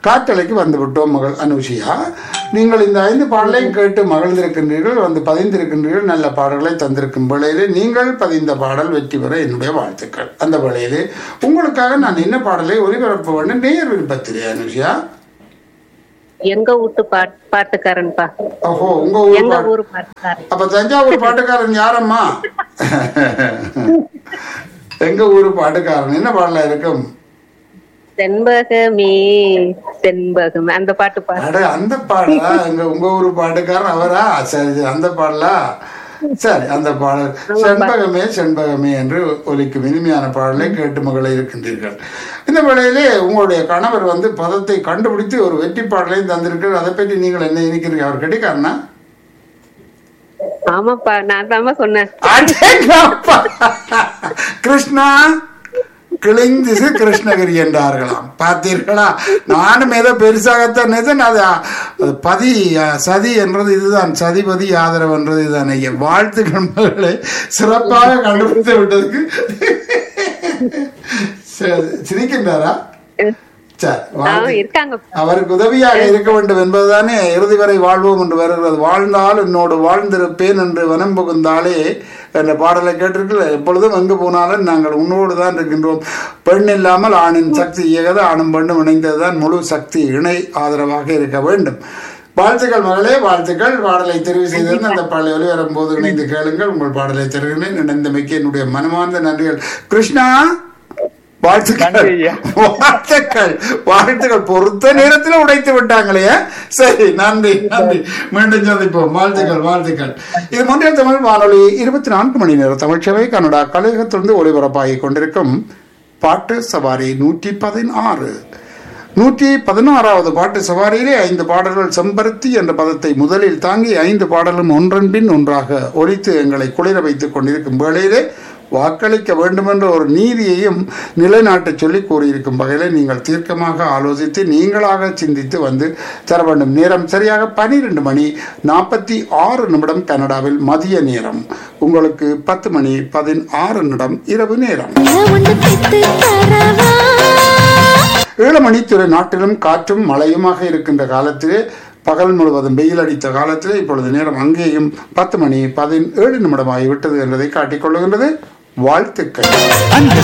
காற்றலைக்கு வந்து விட்டோம் மகள் அனுஷியா நீங்கள் இந்த ஐந்து பாடலையும் கேட்டு மகிழ்ந்திருக்கின்றீர்கள் வந்து பதிந்திருக்கின்றீர்கள் நல்ல பாடல்களை தந்திருக்கும் வேளையிலே நீங்கள் பதிந்த பாடல் வெற்றி பெற என்னுடைய வாழ்த்துக்கள் அந்த வேளையிலே உங்களுக்காக நான் என்ன பாடலை ஒளிபரப்ப வேண்டும் நேர் விருப்பத்திலே அனுஷியா எங்க வீட்டு பாட் பாட்டுக்காரன்பா ஓஹோ உங்க ஊர் எங்க பாட்டு ஊரு பாட்டுக்காரன் அப்ப தஞ்சாவூர் பாட்டுக்காரன் யாரம்மா எங்க ஊரு பாட்டுக்காரன் என்ன பாடலா இருக்கும் செண்பகமே செண்பகமே அந்த பாட்டு பாடு அட அந்த பாடலா எங்க உங்க ஊரு பாட்டுக்காரன் அவரா சரி சரி, அந்த பாடலா சரி அந்த பாடல் செண்பகமே செண்பகமே என்று ஒலிக்கும் இனிமையான பாடலை கேட்டு மகளை இருக்கின்றீர்கள் இந்த வேளையிலே உங்களுடைய கணவர் வந்து பதத்தை கண்டுபிடித்து ஒரு வெற்றி பாடலையும் தந்திருக்கிறார் அதை பற்றி நீங்கள் என்ன நினைக்கிறீங்க அவர் கெட்டிக்காரனா ஆமாப்பா நான் தாமா சொன்னேன் அடேங்கப்பா. கிருஷ்ணா கிழிந்திசு கிருஷ்ணகிரி என்றார்களாம் பார்த்தீர்களா நானும் ஏதோ பெருசாகத்தான் நினைத்தேன். அது அது பதி அஹ், சதி என்றது இதுதான் சதிபதி ஆதரவு என்றது இதுதான் ஐயா வாழ்த்துக்கள் மகளே சிறப்பாக கண்டுபிடித்து விட்டதுக்கு சரி, சிரிக்கின்றாரா சரி ஆ, வாழ்த்து- இருக்காங்க அவருக்கு உதவியாக இருக்க வேண்டும் என்பதுதானே இறுதி வரை வாழ்வோம் என்று வருகிறது வாழ்ந்தால் என்னோடு வாழ்ந்திருப்பேன் என்று வனம் புகுந்தாலே என்ற பாடலை கேட்டிருக்கல எப்பொழுதும் எங்கு போனாலும் நாங்கள் உன்னோடு தான் இருக்கின்றோம் பெண் இல்லாமல் ஆணின் சக்தி இயகது ஆணும் பெண்ணும் இணைந்ததுதான் முழு சக்தி இணை ஆதரவாக இருக்க வேண்டும் வாழ்த்துக்கள் மகளே வாழ்த்துக்கள் பாடலை தெரிவு செய்திருந்த அந்த பாடலை ஒளிவரும் போது இணைந்து கேளுங்கள் உங்கள் பாடலை தருகிறேன் இணைந்தமைக்கு என்னுடைய மனமார்ந்த நன்றிகள் கிருஷ்ணா வாழ்த்துக்கள் நன்றி ஐயா. வாழ்த்துக்கள் வாழ்த்துக்கள் பொறுத்த நேரத்தில் உடைத்து விட்டாங்களே சரி நன்றி நன்றி மீண்டும் சந்திப்போம் வாழ்த்துக்கள் வாழ்த்துக்கள் இது மொன்றியல் தமிழ் வானொலி இருபத்தி நான்கு மணி நேர தமிழ்ச்சபை கனடா கலையகத்திலிருந்து ஒளிபரப்பாகிக் கொண்டிருக்கும் பாட்டு சவாரி நூற்றி பதினாறு நூற்றி பதினாறாவது பாட்டு சவாரியிலே ஐந்து பாடல்கள் செம்பருத்தி என்ற பதத்தை முதலில் தாங்கி ஐந்து பாடலும் ஒன்றன் பின் ஒன்றாக ஒலித்து எங்களை குளிர வைத்துக் கொண்டிருக்கும் வேளையிலே வாக்களிக்க வேண்டுமென்ற ஒரு நீதியையும் நிலைநாட்ட சொல்லி கூறியிருக்கும் வகையிலே நீங்கள் தீர்க்கமாக ஆலோசித்து நீங்களாக சிந்தித்து வந்து தர வேண்டும் நேரம் சரியாக பனிரெண்டு மணி நாற்பத்தி ஆறு நிமிடம் கனடாவில் மதிய நேரம் உங்களுக்கு பத்து மணி பதினாறு நிமிடம் இரவு நேரம் ஒன்று பெத்து தரவா ஏழுமணி திரு நாட்டிலும் காற்றும் மழையுமாக இருக்கின்ற காலத்திலே பகல் முழுவதும் வெயில் அடித்த காலத்திலே இப்பொழுது நேரம் அங்கேயும் பத்து மணி பதினேழு நிமிடமாகி விட்டது என்பதை காட்டிக் கொள்ளுகின்றது வாழ்த்துக்கள் அந்த